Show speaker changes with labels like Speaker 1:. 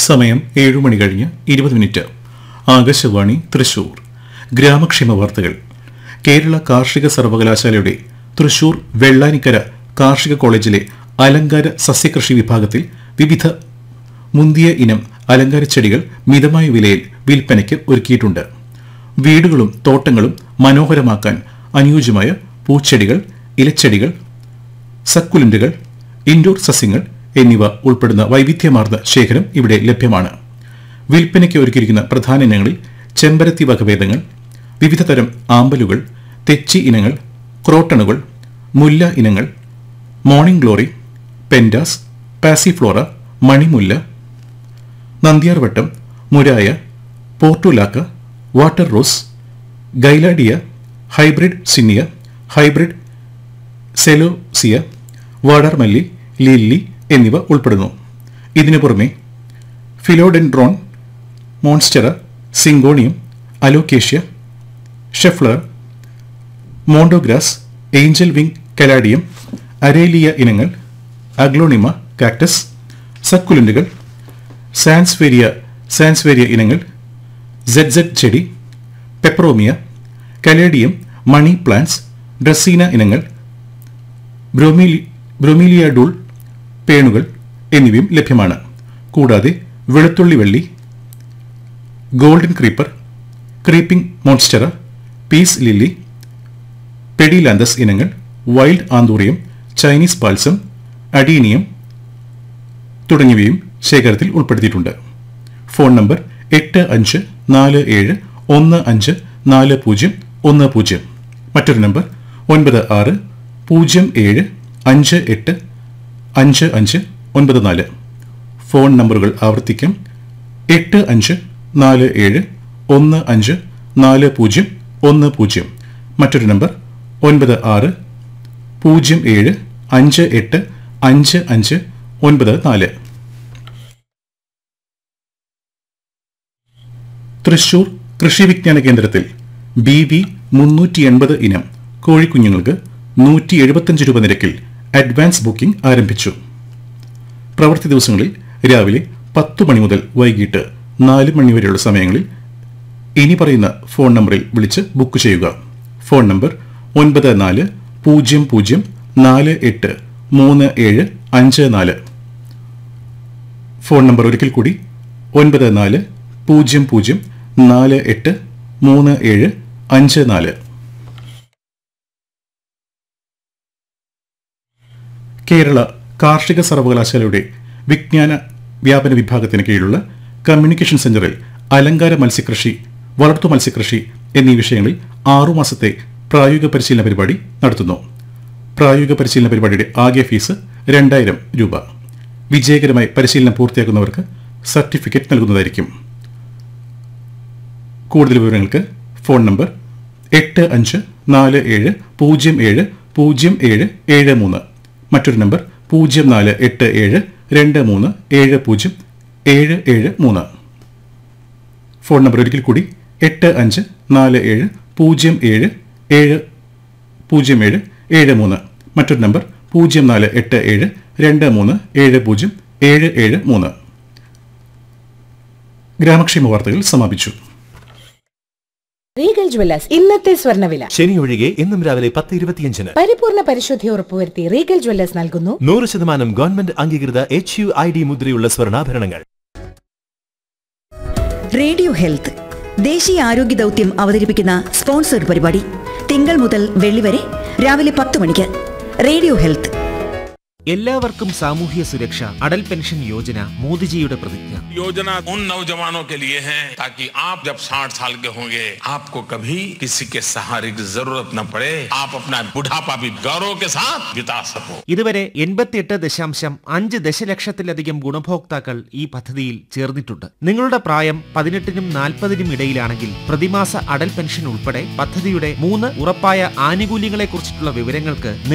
Speaker 1: സമയം ഏഴു മണി കഴിഞ്ഞ് ഇരുപത് മിനിറ്റ് ആകാശവാണി തൃശൂർ ഗ്രാമക്ഷേമ വാർത്തകൾ കേരള കാർഷിക സർവകലാശാലയുടെ തൃശൂർ വെള്ളാനിക്കര കാർഷിക കോളേജിലെ അലങ്കാര സസ്യകൃഷി വിഭാഗത്തിൽ വിവിധ മുന്തിയ ഇനം അലങ്കാര ചെടികൾ മിതമായ വിലയിൽ വിൽപ്പനയ്ക്ക് ഒരുക്കിയിട്ടുണ്ട് വീടുകളും തോട്ടങ്ങളും മനോഹരമാക്കാൻ അനുയോജ്യമായ പൂച്ചെടികൾ ഇലച്ചെടികൾ സക്കുലന്റുകൾ ഇൻഡോർ സസ്യങ്ങൾ എന്നിവ ഉൾപ്പെടുന്ന വൈവിധ്യമാർന്ന ശേഖരം ഇവിടെ ലഭ്യമാണ് വിൽപ്പനയ്ക്ക് ഒരുക്കിയിരിക്കുന്ന പ്രധാന ഇനങ്ങളിൽ ചെമ്പരത്തി വകഭേദങ്ങൾ വിവിധ തരം ആമ്പലുകൾ തെച്ചി ഇനങ്ങൾ ക്രോട്ടണുകൾ മുല്ല ഇനങ്ങൾ മോർണിംഗ് ഗ്ലോറി പെൻഡാസ് പാസിഫ്ലോറ മണിമുല്ല നന്ദ്യാർവട്ടം murraya portulaca water rose gaillardia hybrid zinnia hybrid celosia വാടാർമല്ലി ലില്ലി എന്നിവ ഉൾപ്പെടുന്നു ഇതിനു പുറമെ philodendron monstera syngonium alocasia schefflera mondo grass angel wing caladium aralia ഇനങ്ങൾ അഗ്ലോണിമ കാക്ടസ് സക്കുലന്റുകൾ സാൻസ്വേരിയ സാൻസ്വേരിയ ഇനങ്ങൾ സെഡ് സെഡ് ചെടി peperomia caladium money plants dracaena ഇനങ്ങൾ ബ്രോമീലി ബ്രൊമീലിയാഡൂൾ പേണുകൾ എന്നിവയും ലഭ്യമാണ് കൂടാതെ വെളുത്തുള്ളി വള്ളി golden creeper creeping monstera peace lily pedilanthus ഇനങ്ങൾ വൈൽഡ് ആന്തൂറിയം ചൈനീസ് പാൽസം അഡീനിയം തുടങ്ങിയവയും ശേഖരത്തിൽ ഉൾപ്പെടുത്തിയിട്ടുണ്ട് ഫോൺ നമ്പർ എട്ട് അഞ്ച് നാല് ഏഴ് ഒന്ന് അഞ്ച് നാല് പൂജ്യം ഒന്ന് പൂജ്യം മറ്റൊരു നമ്പർ ഒൻപത് ആറ് പൂജ്യം ഏഴ് അഞ്ച് എട്ട് അഞ്ച് അഞ്ച് ഒൻപത് നാല് ഫോൺ നമ്പറുകൾ ആവർത്തിക്കാം എട്ട് അഞ്ച് നാല് ഏഴ് ഒന്ന് അഞ്ച് നാല് പൂജ്യം ഒന്ന് പൂജ്യം മറ്റൊരു നമ്പർ ഒൻപത് ആറ് പൂജ്യം ഏഴ് അഞ്ച് എട്ട് അഞ്ച് അഞ്ച് ഒൻപത് നാല് തൃശൂർ കൃഷി വിജ്ഞാന കേന്ദ്രത്തിൽ ബി വി മുന്നൂറ്റി എൺപത് ഇനം കോഴിക്കുഞ്ഞുങ്ങൾക്ക് നൂറ്റി എഴുപത്തഞ്ച് രൂപ നിരക്കിൽ അഡ്വാൻസ് ബുക്കിംഗ് ആരംഭിച്ചു പ്രവൃത്തി ദിവസങ്ങളിൽ രാവിലെ പത്ത് മണി മുതൽ വൈകിട്ട് നാല് മണി വരെയുള്ള സമയങ്ങളിൽ ഇനി പറയുന്ന ഫോൺ നമ്പറിൽ വിളിച്ച് ബുക്ക് ചെയ്യുക ഫോൺ നമ്പർ ഒൻപത് നാല് പൂജ്യം പൂജ്യം നാല് എട്ട് മൂന്ന് ഏഴ് അഞ്ച് നാല് ഫോൺ നമ്പർ ഒരിക്കൽ കൂടി ഒൻപത് നാല് പൂജ്യം പൂജ്യം നാല് എട്ട് മൂന്ന് ഏഴ് അഞ്ച് നാല് കേരള കാർഷിക സർവകലാശാലയുടെ വിജ്ഞാന വ്യാപന വിഭാഗത്തിന് കീഴിലുള്ള കമ്മ്യൂണിക്കേഷൻ സെന്ററിൽ അലങ്കാര മത്സ്യകൃഷി വളർത്തു മത്സ്യകൃഷി എന്നീ വിഷയങ്ങളിൽ ആറുമാസത്തെ പ്രായോഗിക പരിശീലന പരിപാടി നടത്തുന്നു പ്രായോഗിക പരിശീലന പരിപാടിയുടെ ആകെ ഫീസ് രണ്ടായിരം രൂപ വിജയകരമായി പരിശീലനം പൂർത്തിയാക്കുന്നവർക്ക് സർട്ടിഫിക്കറ്റ് നൽകുന്നതായിരിക്കും കൂടുതൽ വിവരങ്ങൾക്ക് ഫോൺ നമ്പർ എട്ട് അഞ്ച് നാല് ഏഴ് പൂജ്യം ഏഴ് പൂജ്യം ഏഴ് ഏഴ് മൂന്ന് മറ്റൊരു നമ്പർ പൂജ്യം നാല് എട്ട് ഏഴ് രണ്ട് മൂന്ന് ഏഴ് പൂജ്യം ഏഴ് ഏഴ് മൂന്ന് ഫോൺ നമ്പർ ഒരിക്കൽ കൂടി എട്ട് അഞ്ച് നാല് ഏഴ് പൂജ്യം ഏഴ് ഏഴ് പൂജ്യം ഏഴ് ഏഴ് മൂന്ന് മറ്റൊരു നമ്പർ പൂജ്യം നാല് എട്ട് ഏഴ് രണ്ട് മൂന്ന് ഏഴ് പൂജ്യം ഏഴ് ഏഴ് മൂന്ന് ഗ്രാമക്ഷേമ വാർത്തകൾ സമാപിച്ചു
Speaker 2: റീഗൽ ജ്വല്ലേഴ്സ് ഇന്നത്തെ സ്വർണ്ണവില
Speaker 3: ശനി ഒഴികെ എന്നും രാവിലെ പത്ത് ഇരുപത്തിയഞ്ചിന്
Speaker 2: പരിപൂർണ പരിശുദ്ധി ഉറപ്പുവരുത്തി റീഗൽ ജ്വല്ലേഴ്സ് നൽകുന്നു
Speaker 3: നൂറ് ശതമാനം ഗവൺമെന്റ് അംഗീകൃത എച്ച് യു ഐ ഡി മുദ്രയുള്ള സ്വർണ്ണാഭരണങ്ങൾ
Speaker 4: റേഡിയോ ഹെൽത്ത് ദേശീയ ആരോഗ്യ ദൗത്യം അവതരിപ്പിക്കുന്ന സ്പോൺസർഡ് പരിപാടി തിങ്കൾ മുതൽ വെള്ളി വരെ രാവിലെ പത്ത് മണിക്ക് റേഡിയോ ഹെൽത്ത്
Speaker 5: എല്ലാവർക്കും സാമൂഹ്യ സുരക്ഷ അടൽ പെൻഷൻ യോജന മോദിജിയുടെ പ്രതിജ്ഞ
Speaker 6: योजना उन नौजवानों के लिए है ताकि आप जब 60 साल के होंगे आपको कभी किसी के सहारे की जरूरत न पड़े आप अपना बुढ़ापा भी गौरव के साथ बिता सको
Speaker 5: ഇതുവരെ എൺപത്തിയെട്ട് ദശാംശം അഞ്ച് ദശലക്ഷത്തിലധികം ഗുണഭോക്താക്കൾ ഈ പദ്ധതിയിൽ ചേർന്നിട്ടുണ്ട് നിങ്ങളുടെ പ്രായം പതിനെട്ടിനും നാൽപ്പതിനും ഇടയിലാണെങ്കിൽ പ്രതിമാസ അടൽ പെൻഷൻ ഉൾപ്പെടെ പദ്ധതിയുടെ മൂന്ന് ഉറപ്പായ ആനുകൂല്യങ്ങളെക്കുറിച്ചിട്ടുള്ള വിവരങ്ങൾക്ക്